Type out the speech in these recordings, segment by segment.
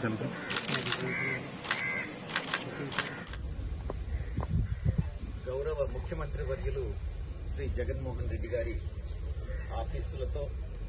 తెలుగు గౌరవ ముఖ్యమంత్రి వర్యులు శ్రీ జగన్మోహన్ రెడ్డి గారి ఆశీస్సులతో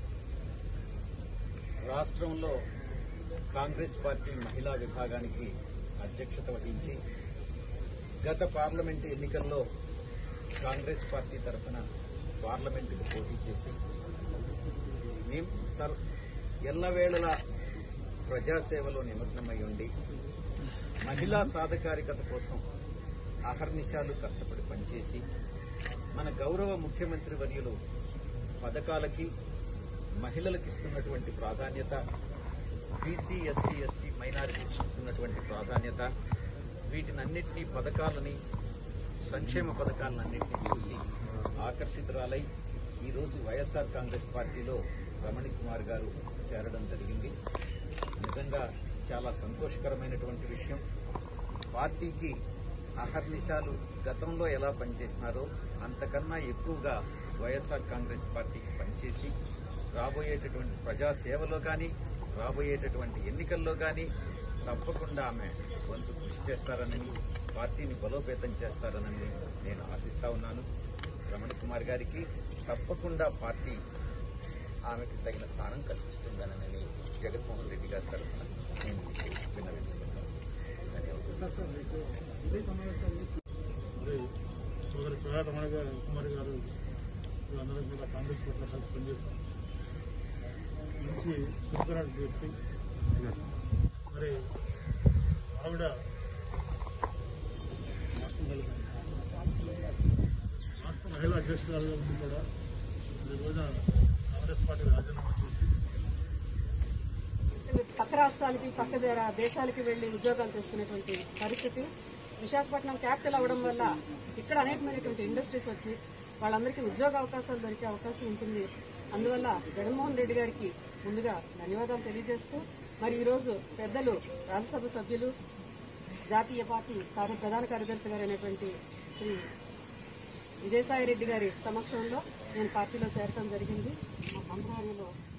రాష్ట్రంలో కాంగ్రెస్ పార్టీ మహిళా విభాగానికి అధ్యక్షత వహించి గత పార్లమెంటు ఎన్నికల్లో కాంగ్రెస్ పార్టీ తరఫున పార్లమెంటుకు పోటీ చేసి నిమ్ సర్ ఎల్లవేళలా ప్రజాసేవలో నిమగ్నమై ఉండి మహిళా సాధికారికత కోసం అహర్నిశాలు కష్టపడి పనిచేసి మన గౌరవ ముఖ్యమంత్రి వర్యులు పథకాలకి మహిళలకు ఇస్తున్నటువంటి ప్రాధాన్యత బీసీ ఎస్సీ ఎస్టీ మైనారిటీస్ ఇస్తున్నటువంటి ప్రాధాన్యత వీటినన్నింటినీ పథకాలని సంక్షేమ పథకాలన్నింటినీ చూసి ఆకర్షితురాలై ఈరోజు వైఎస్ఆర్ కాంగ్రెస్ పార్టీలో రమణి కుమార్ గారు చేరడం జరిగింది నిజంగా చాలా సంతోషకరమైనటువంటి విషయం పార్టీకి అహర్నిశాలు గతంలో ఎలా పనిచేసినారో అంతకన్నా ఎక్కువగా వైఎస్ఆర్ కాంగ్రెస్ పార్టీకి పనిచేసి రాబోయేటటువంటి ప్రజాసేవలో కానీ రాబోయేటటువంటి ఎన్నికల్లో కానీ తప్పకుండా ఆమె వంతు కృషి చేస్తారని పార్టీని బలోపేతం చేస్తారని నేను ఆశిస్తా ఉన్నాను రమణ కుమార్ గారికి తప్పకుండా పార్టీ ఆమెకు తగిన స్థానం కల్పిస్తుందనని జగన్మోహన్ రెడ్డి గారి తరఫున నేను మీకు విన్నవించుకుంటాను ధన్యవాదాలు మరి సోదరి ప్రయాణ రమణ గారు కుమారి గారు అందరం కూడా కాంగ్రెస్ పట్ల కలిసి పనిచేస్తాం మంచి చురుకునాటి వ్యక్తి మరి ఆవిడ రాష్ట్ర మహిళా అధ్యక్షురాలుగా ఉండి కూడా ఈ రోజున కాంగ్రెస్ పార్టీ రాజీనామా చేసి పక్క రాష్ట్రాలకి పక్క దే- దేశాలకి వెళ్లి ఉద్యోగాలు చేసుకునేటువంటి పరిస్థితి విశాఖపట్నం క్యాపిటల్ అవడం వల్ల ఇక్కడ అనేకమైనటువంటి ఇండస్ట్రీస్ వచ్చి వాళ్ళందరికీ ఉద్యోగ అవకాశాలు దొరికే అవకాశం ఉంటుంది అందువల్ల జగన్మోహన్ రెడ్డి గారికి ముందుగా ధన్యవాదాలు తెలియజేస్తూ మరి ఈ రోజు పెద్దలు రాజ్యసభ సభ్యులు జాతీయ పార్టీ కార్య- ప్రధాన కార్యదర్శి గారు అయినటువంటి శ్రీ విజయసాయి రెడ్డి గారి సమక్షంలో నేను పార్టీలో చేరటం జరిగింది మా మంత్రాలయంలో